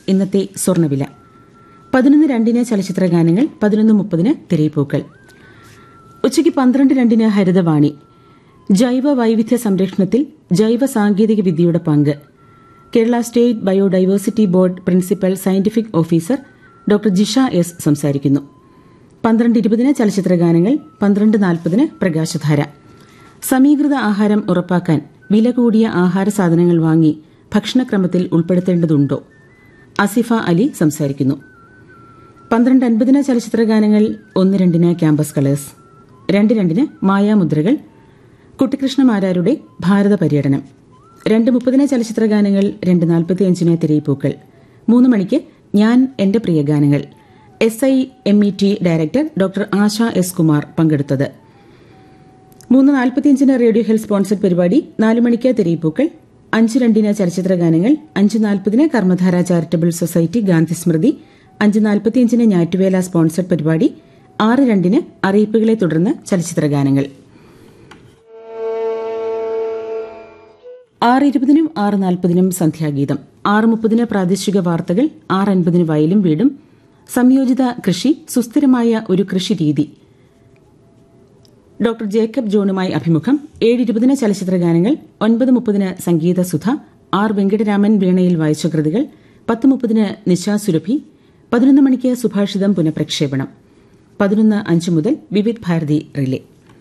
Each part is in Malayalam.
ഇന്നത്തെ സ്വർണ്ണവില പതിനൊന്ന് രണ്ടിന് ചലച്ചിത്ര ഗാനങ്ങൾ പതിനൊന്ന് മുപ്പതിന് തിരയിപ്പൂക്കൾ ഉച്ചയ്ക്ക് പന്ത്രണ്ട് രണ്ടിന് ഹരിതവാണി ജൈവ വൈവിധ്യ സംരക്ഷണത്തിൽ ജൈവ സാങ്കേതിക വിദ്യയുടെ പങ്ക് Kerala state biodiversity board principal scientific officer doctor Jisha S സംസാരിക്കുന്നു പന്ത്രണ്ട് ഇരുപതിന് ചലച്ചിത്ര ഗാനങ്ങൾ പന്ത്രണ്ട് നാൽപ്പതിന് പ്രകാശധാര സമീകൃത ആഹാരം ഉറപ്പാക്കാൻ വില കൂടിയ ആഹാര സാധനങ്ങൾ വാങ്ങി ഭക്ഷണക്രമത്തിൽ ഉൾപ്പെടുത്തേണ്ടതുണ്ടോ അസിഫ അലി സംസാരിക്കുന്നു പന്ത്രണ്ട് അൻപതിന് ചലച്ചിത്ര ഗാനങ്ങൾ ഒന്ന് രണ്ടിന് ക്യാമ്പസ് കളേഴ്സ് രണ്ട് രണ്ടിന് മായാമുദ്രകൾ കുട്ടിക്കൃഷ്ണമാരാരുടെ ഭാരത പര്യടനം രണ്ട് മുപ്പതിന് ചലച്ചിത്ര ഗാനങ്ങൾ രണ്ട് നാൽപ്പത്തിയഞ്ചിന് തിരയിപ്പൂക്കൾ മൂന്ന് മണിക്ക് ഞാൻ എന്റെ പ്രിയ ഗാനങ്ങൾ S I M E T director doctor Asha S Kumar പങ്കെടുത്തത് മൂന്ന് നാൽപ്പത്തിയഞ്ചിന് റേഡിയോ ഹെൽത്ത് സ്പോൺസർഡ് പരിപാടി നാല് മണിക്ക് തിരയിപ്പൂക്കൾ അഞ്ച് രണ്ടിന് ചലച്ചിത്ര ഗാനങ്ങൾ അഞ്ച് നാൽപ്പതിന് കർമ്മധാര ചാരിറ്റബിൾ സൊസൈറ്റി ഗാന്ധി സ്മൃതി അഞ്ച് നാൽപ്പത്തിയഞ്ചിന് ഞാറ്റുവേല സ്പോൺസർഡ് പരിപാടി ആറ് രണ്ടിന് അറിയിപ്പുകളെ തുടർന്ന് ചലച്ചിത്ര ഗാനങ്ങൾ ആറ് ഇരുപതിനും ആറ് നാൽപ്പതിനും സന്ധ്യാഗീതം ആറ് മുപ്പതിന് പ്രാദേശിക വാർത്തകൾ ആറ് അൻപതിന് വയലും വീടും സംയോജിത കൃഷി സുസ്ഥിരമായ ഒരു കൃഷി രീതി ഡോക്ടർ ജേക്കബ് ജോണുമായി അഭിമുഖം ഏഴ് ഇരുപതിന് ചലച്ചിത്ര ഗാനങ്ങൾ ഒൻപത് മുപ്പതിന് സംഗീത സുധ ആർ വെങ്കടരാമൻ വീണയിൽ വായിച്ച കൃതികൾ പത്ത് മുപ്പതിന് നിശാ സുരഭി പതിനൊന്ന് മണിക്ക് സുഭാഷിതം പുനഃപ്രക്ഷേപണം പതിനൊന്ന് അഞ്ച് മുതൽ വിവിധ് ഭാരതി റിലേ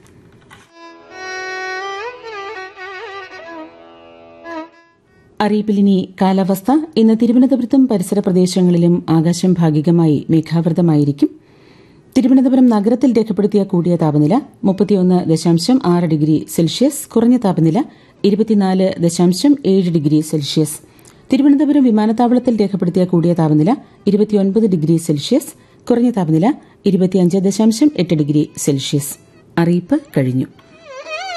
അറിയിപ്പിലിനി കാലാവസ്ഥ ഇന്ന് തിരുവനന്തപുരത്തും പരിസര പ്രദേശങ്ങളിലും ആകാശം ഭാഗികമായി മേഘാവൃതമായിരിക്കും തിരുവനന്തപുരം നഗരത്തിൽ രേഖപ്പെടുത്തിയ കൂടിയ താപനില മുപ്പത്തിയൊന്ന് ദശാംശം ആറ് ഡിഗ്രി സെൽഷ്യസ് കുറഞ്ഞ താപനില ഇരുപത്തിനാല് ദശാംശം ഏഴ് ഡിഗ്രി സെൽഷ്യസ് തിരുവനന്തപുരം വിമാനത്താവളത്തിൽ രേഖപ്പെടുത്തിയ കൂടിയ താപനില ഇരുപത്തിയൊൻപത് ഡിഗ്രി സെൽഷ്യസ് കുറഞ്ഞ താപനില ഇരുപത്തിയഞ്ച് ദശാംശം എട്ട് ഡിഗ്രി സെൽഷ്യസ് അറിയിപ്പ് കഴിഞ്ഞു